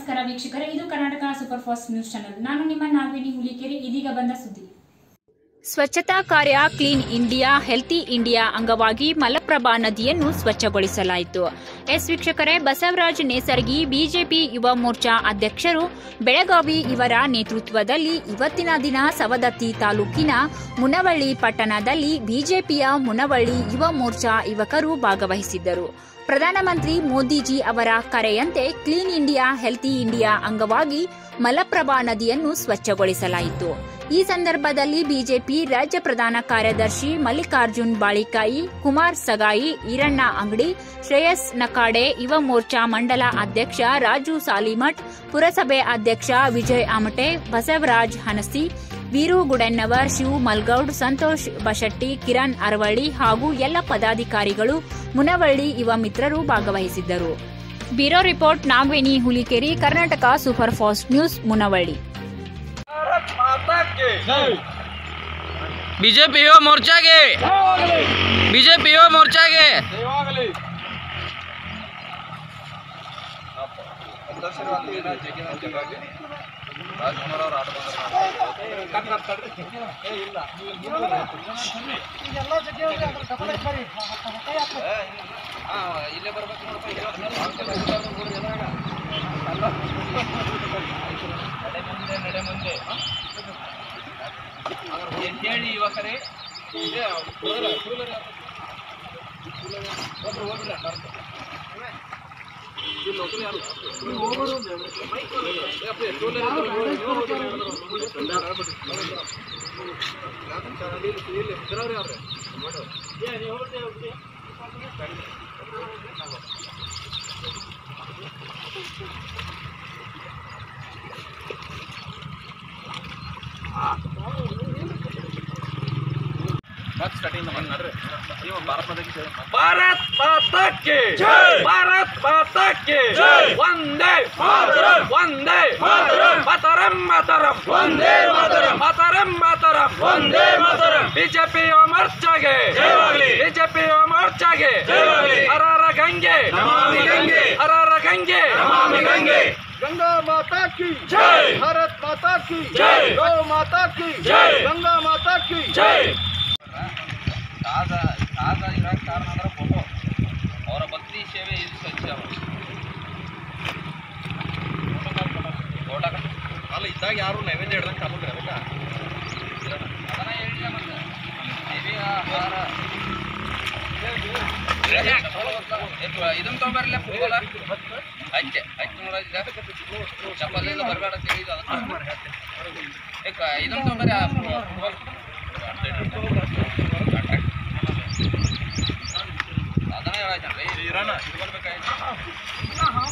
ನಮಸ್ಕಾರ ವೀಕ್ಷಕರೇ ಇದು Karnataka super fast news channel ನಾನು ನಿಮ್ಮ ನಾಗವೇಣಿ ಹುಲಿಕೆರೆ ಇದೀಗ ಬಂದ ಸುದ್ದಿ ಸ್ವಚ್ಛತಾ ಕಾರ್ಯ ಕ್ಲೀನ್ ಇಂಡಿಯಾ ಹೆಲ್ತಿ ಇಂಡಿಯಾ ಅಂಗವಾಗಿ ಮಲಪ್ರಭಾ ನದಿಯನ್ನು ಸ್ವಚ್ಛಗೊಳಿಸಲಾಯಿತು ಎಸ್ ವೀಕ್ಷಕರೇ ಬಸವರಾಜ್ ನೇಸರ್ಗಿ ಬಿಜೆಪಿ ಯುವ ಮೋರ್ಚಾ ಅಧ್ಯಕ್ಷರು ಬೆಳಗಾವಿ ಇವರ ನೇತೃತ್ವದಲ್ಲಿ ಇವತ್ತಿನ ದಿನ ಸವದತ್ತಿ ತಾಲೂಕಿನ ಮುನವಳ್ಳಿ ಪಟ್ಟಣದಲ್ಲಿ ಬಿಜೆಪಿಯ ಮುನವಳ್ಳಿ ಯುವ ಮೋರ್ಚಾ ಯುವಕರು ಭಾಗವಹಿಸಿದ್ದರು ಪ್ರಧಾನಮಂತ್ರಿ ಮೋದಿಜಿ ಅವರ ಕರೆಯಂತೆ ಕ್ಲೀನ್ ಇಂಡಿಯಾ ಹೆಲ್ತಿ ಇಂಡಿಯಾ ಅಂಗವಾಗಿ ಮಲಪ್ರಭಾ ನದಿಯನ್ನು ಸ್ವಚ್ಛಗೊಳಿಸಲಾಯಿತು ಈ ಸಂದರ್ಭದಲ್ಲಿ ಬಿಜೆಪಿ ರಾಜ್ಯ ಪ್ರಧಾನ ಕಾರ್ಯದರ್ಶಿ ಮಲ್ಲಿಕಾರ್ಜುನ್ ಬಾಳಿಕಾಯಿ ಕುಮಾರ್ ಸಗಾಯಿ ಈರಣ್ಣ ಅಂಗಡಿ ಶ್ರೇಯಸ್ ನಕಾಡೆ ಯುವ ಮೋರ್ಚಾ ಮಂಡಲ ಅಧ್ಯಕ್ಷ ರಾಜು ಸಾಲಿಮಠ್ ಪುರಸಭೆ ಅಧ್ಯಕ್ಷ ವಿಜಯ್ ಆಮಟೆ ಬಸವರಾಜ್ ಹನಸಿ ವೀರು ಗುಡೆನ್ನವರ್ ಶಿವ್ ಮಲ್ಗೌಡ್ ಸಂತೋಷ್ ಬಶೆಟ್ಟಿ ಕಿರಣ್ ಅರವಳ್ಳಿ ಹಾಗೂ ಎಲ್ಲ ಪದಾಧಿಕಾರಿಗಳು ಮುನವಳ್ಳಿ ಯುವ ಮಿತ್ರರು ಭಾಗವಹಿಸಿದ್ದರು bureau report Nagaveni Hulikeri Karnataka super fast news Munavalli Bharat Mata के ಬಿಜೆಪಿ ಯುವ ಮೋರ್ಚಾಗೆ ಬಿಜೆಪಿ ಯುವ ಮೋರ್ಚಾಗೆ ದೇವಾಗಲಿ ಅಧ್ಯಕ್ಷರಾದ ಏನ ಜಗ್ಗಿನ ಜಗ್ಗಾಗಿ ರಾಜ್ಕುಮಾರ್ ಅವರು ಆಟ ಏ ಇಲ್ಲ ಹಾ ಇಲ್ಲೇ ಬರ್ಬೇಕು ನೋಡಪ್ಪ ನಡೆ ಮುಂದೆ ನಡೆ ಮುಂದೆ ಎದ್ದೇಳಿ ಯುವಕರೇ ಇದೆ ಹೋದ್ರ ಟೂಲರ್ ಒಬ್ರು ಹೋಗ್ಬಿಡ ಇಲ್ಲಿ ಒಬ್ರು ಯಾರು ನೀವು ಹೋಗೋರು ಒಂದು ಮೈಕ್ ಟೂಲರ್ ಇಲ್ಲಿ ಇದ್ರವ್ರು ಯಾರು ಏ ನೀವು ಹೋಗ್ಬಿಟ್ಟೆ ಹೋಗ್ಬಿಟ್ಟೆ भारत माता के भारत माता के वंदे मातरम वंदे मातरम मातरम मातरम वंदे मातरम मातरम मातरम वंदे मातरम बीजेपी मोर्चाಗೆ ಬಿಜೆಪಿ ಮೋರ್ಚಾಗೆ ಹರರ ಗಂಗೆ ಗಂಗೆ ಹರರ ಗಂಗೆ ಗಂಗೆ गंगा माता की जय भारत माता की जय गौ माता की जय गंगा माता की ಜೈ ಕಾದ ಕಾದ ಇರೋಕೆ ಕಾರಣ ಅಂದ್ರೆ ಫೋಟೋ ಅವರ ಭಕ್ತಿ ಸೇವೆ ಇದು ಸ್ವಚ್ಛ ಫೋಟೋ ಅಲ್ಲ ಇದ್ದಾಗ ಯಾರು ನೈವೇದ್ಯ ಹಿಡ್ದಂಗೆ ತಗೊಂಡ್ರೆ ಅದಕ್ಕೆ ಅದನ್ನ ಹೇಳಿಲ್ಲ ಮತ್ತೆ ದೇವಿ ಆಹಾರ ಇದನ್ನ ತಗೊಂಬರ್ಲಿಲ್ಲ ಫುಟ್ಬಾಲ ಹಚ್ಚೆ ಹಚ್ಚಿ ನೋಡೋದಿಲ್ಲ ಚಪ್ಪಲಿಂದ ಬರಬೇಡ ತಿಳಿದು ಅದಕ್ಕೆ ಇದನ್ನ ತಗೊಂಬರ್ರಿ ಆ ಫುಟ್ಬಾಲ್ ಅದನ್ನ ಹೇಳಾಯ್ತಲ್ರಿ ಇರೋಣ ಇದು ಬರ್ಬೇಕಾಯ್ತು